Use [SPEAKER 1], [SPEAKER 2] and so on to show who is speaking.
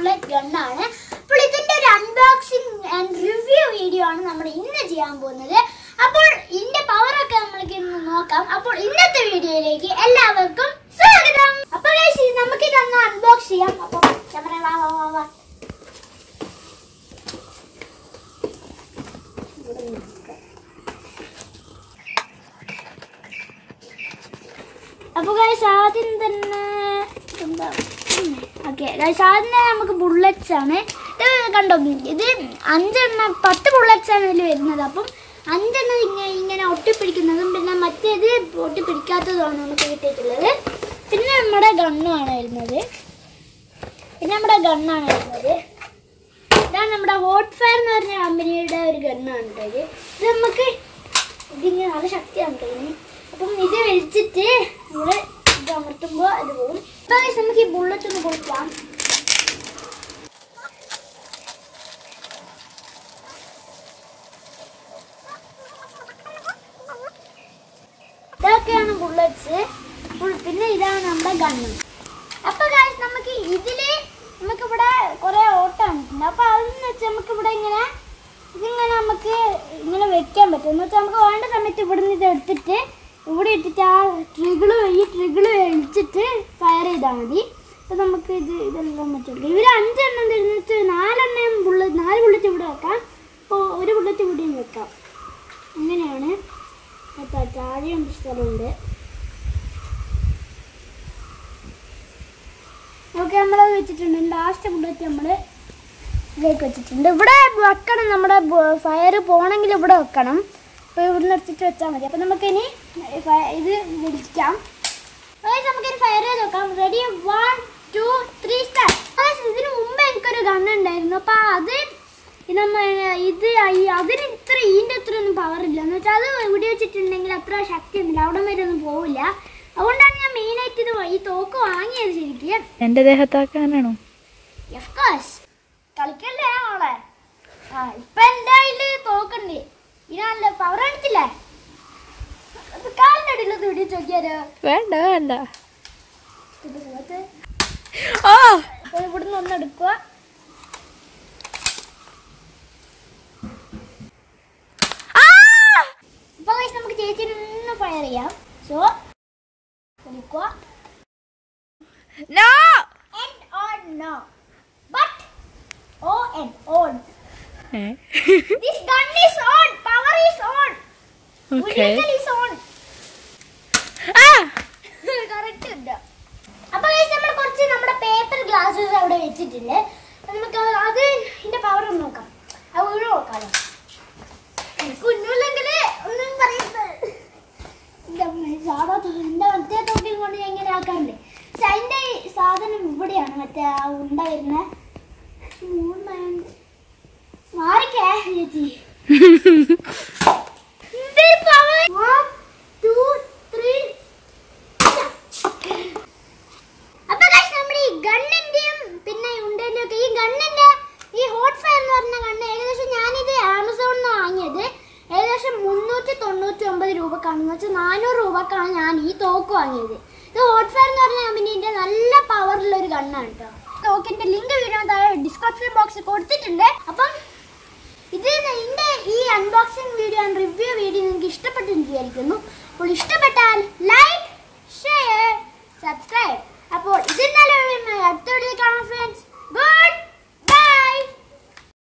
[SPEAKER 1] Bullet ഗണ്ണാണ് അപ്പോൾ ഇതിന്റെ ഒരു അൺബോക്സിംഗ് ആൻഡ് റിവ്യൂ വീഡിയോ ആണ് നമ്മൾ ഇന്ന് ചെയ്യാൻ പോകുന്നത് അപ്പോൾ ഇതിന്റെ പവർ ഒക്കെ നമ്മൾക്ക് ഇന്ന് നോക്കാം അപ്പോൾ ഇന്നത്തെ വീഡിയോയിലേക്ക് എല്ലാവർക്കും സ്വാഗതം അപ്പോൾ guys, നമുക്ക് ഇതൊന്ന് അൺബോക്സ് ചെയ്യാം അപ്പോൾ ക്യാമറ വാ വാ വാ വാ ഇവിടെ നിൽക്കാം. അപ്പൊ ഗൈസ് ആദ്യം തന്നെ എന്താ ഓക്കെ ഗൈസ് ആദ്യം തന്നെ നമുക്ക് ബുള്ളറ്റ്സ് ആണ് ഇത് കണ്ടോ ഇത് അഞ്ചെണ്ണം പത്ത് ബുള്ളറ്റ്സ് ആണ് ഇതിൽ വരുന്നത് അപ്പം അഞ്ചെണ്ണം ഇങ്ങനെ ഇങ്ങനെ ഒട്ടിപ്പിടിക്കുന്നതും പിന്നെ മറ്റേത് ഒട്ടിപ്പിടിക്കാത്തതുമാണ് നമുക്ക് കിട്ടിയിട്ടുള്ളത് പിന്നെ നമ്മുടെ ഗണ്ണുമാണ് വരുന്നത് പിന്നെ നമ്മുടെ ഗണ്ണാണ് വരുന്നത് ഇതാണ് നമ്മുടെ ഹോട്ട് ഫയർ എന്ന് പറഞ്ഞ കമ്പനിയുടെ ഒരു ഗണ്ണാണ് കേട്ടോ ഇത് ഇത് നമുക്ക് ഇതിങ്ങനെ നല്ല ശക്തിയാണ് കേട്ടോ ഇതിന് അപ്പം ഇത് വലിച്ചിട്ട് നമ്മൾ ഇത് അമർത്തുമ്പോൾ അത് പോകും അപ്പോൾ guys, നമുക്ക് ഈ ബുള്ളറ്റ് ഒന്ന് കൊടുക്കാം ഇതൊക്കെയാണ് ബുള്ളറ്റ്സ് പിന്നെ ഇതാണ് നമ്മുടെ ഗണ്ണ് അപ്പൊ ഗായ്സ് നമുക്ക് ഇതില് നമുക്കിവിടെ കുറെ ഓട്ടം അപ്പൊ അതെന്ന് വെച്ചാൽ നമുക്ക് ഇവിടെ ഇങ്ങനെ ഇതിങ്ങനെ നമുക്ക് ഇങ്ങനെ വെക്കാൻ പറ്റും എന്ന് വെച്ചാൽ നമുക്ക് വേണ്ട സമയത്ത് ഇവിടെ നിന്ന് ഇത് എടുത്തിട്ട് ഇവിടെ ഇട്ടിട്ട് ആ ട്രിഗിള് ഈ ട്രിഗിള് വലിച്ചിട്ട് ഫയർ ചെയ്താൽ മതി അപ്പൊ നമുക്ക് ഇത് ഇതെല്ലാം പറ്റുള്ളൂ ഇവർ അഞ്ചെണ്ണം തരുന്നിട്ട് നാലെണ്ണം ബുള്ളറ്റ് നാല് ബുള്ളറ്റ് ഇവിടെ വെക്കാം അപ്പോൾ ഒരു ബുള്ളറ്റ് ഇവിടെയും വെക്കാം അങ്ങനെയാണ് അപ്പോൾ താഴെയും സ്ഥലമുണ്ട് ഓക്കെ നമ്മളത് വെച്ചിട്ടുണ്ട് ലാസ്റ്റ് ബുള്ളറ്റ് നമ്മൾ ഇതിലേക്ക് വെച്ചിട്ടുണ്ട് ഇവിടെ വെക്കണം നമ്മുടെ ഫയർ പോകണമെങ്കിൽ ഇവിടെ വെക്കണം അപ്പോൾ ഇവിടുന്ന് എടുത്തിട്ട് വെച്ചാൽ മതി അപ്പോൾ നമുക്കിനി ഫ- ഇത് വിളിക്കാം Guys, നമുക്കിനി ഫയർ ചെയ്ത് നോക്കാം ready one two three start ഇതിന് മുമ്പ് എനിക്കൊരു ഗൺ ഉണ്ടായിരുന്നു അപ്പോൾ അത് ഇത് നമ്മ ഇത് ഈ- അതിന് ഇത്ര ഇതിൻ്റെ അത്ര ഒന്നും പവർ ഇല്ല എന്ന് വെച്ചാൽ അത് ഇവിടെ വെച്ചിട്ടുണ്ടെങ്കിൽ അത്ര ശക്തി ഒന്നുമില്ല അവിടെ വരെ ഒന്നും പോവില്ല അതുകൊണ്ടാണ് ഞാൻ മെയിനായിട്ട് ഇത് ഈ തോക്ക് വാങ്ങിയത് ശരിക്കും
[SPEAKER 2] എന്റെ ദേഹത്താക്കാനാണോ
[SPEAKER 1] Of course. കളിക്കല്ലേ മോളെ ആ ഇപ്പൊ എന്റെ കയ്യില് തോക്കുണ്ട് ഇതിനല്ല പവർ എടുത്തില്ലേ അത് കാലിന്റെ അടിയിൽ തുടി ചോക്കിയാലോ
[SPEAKER 2] വേണ്ട വേണ്ട
[SPEAKER 1] ഇത് മുഖത്ത്
[SPEAKER 2] ഓ
[SPEAKER 1] അപ്പൊ ഇവിടുന്ന് ഒന്ന് എടുക്കുക ഇപ്പൊ guys നമുക്ക് ചേച്ചിനെ ഒന്ന് ഫയർ ചെയ്യാം സോ എടുക്കുക
[SPEAKER 2] no
[SPEAKER 1] N or no but O and on this gun is on power is on
[SPEAKER 2] okay
[SPEAKER 1] Vehicle is on
[SPEAKER 2] ആ
[SPEAKER 1] കറക്റ്റ് ഉണ്ട് അപ്പൊ guys, നമ്മൾ കുറച്ച് നമ്മുടെ പേപ്പർ ഗ്ലാസ്സസ് അവിടെ വെച്ചിട്ടുണ്ട് അപ്പൊ നമുക്ക് അത് ഇതിന്റെ പവർ ഒന്ന് നോക്കാം അത് വീട് നോക്കാലോ കുഞ്ഞുല്ലെങ്കിൽ ഒന്നും പറയുന്നത് എന്റെ അമ്മേ, സാധാ തോ- എന്റെ മറ്റേ തോക്കിൽ കൊണ്ട് ഞാൻ ഇങ്ങനെ ആക്കാറുണ്ട് പക്ഷെ അതിന്റെ ഈ സാധനം ഇവിടെയാണ് മറ്റേ ആ ഉണ്ട വരുന്ന മൂന്നായത് മാറിക്കേ ചേച്ചി എന്തൊരു power? One, two, three, അപ്പൊ guys, നമ്മുടെ ഈ ഗണ്ണിന്റെയും പിന്നെ ഉണ്ടേന്റെ ഒക്കെ ഈ ഗണ്ണിന്റെ ഈ ഹോട്ട് ഫയർ എന്ന് പറഞ്ഞ ഗണ്ണ് ഏകദേശം ഞാനിത് ആമസോണിൽ നിന്ന് വാങ്ങിയത് ഏകദേശം മുന്നൂറ്റി തൊണ്ണൂറ്റി ഒമ്പത് രൂപക്കാണ് എന്ന് വെച്ചാൽ നാനൂറ് രൂപക്കാണ് ഞാൻ ഈ തോക്ക് വാങ്ങിയത് ഇത് ഹോട്ട് ഫയർ എന്ന് പറഞ്ഞ കമ്പനീന്റെ നല്ല പവറുള്ള ഒരു ഗണ്ണാണ് കേട്ടോ തോക്കിന്റെ ലിങ്ക് വീഡിയോ താഴെ ഡിസ്ക്രിപ്ഷൻ ബോക്സിൽ കൊടുത്തിട്ടുണ്ട് അപ്പം ഇത് ഇതിന്റെ ഈ unboxing video and review video നിങ്ങൾക്ക് ഇഷ്ടപ്പെട്ടെന്ന് വിചാരിക്കുന്നു അപ്പോൾ ഇഷ്ടപ്പെട്ടാൽ ലൈക്ക് ഷെയർ സബ്സ്ക്രൈബ്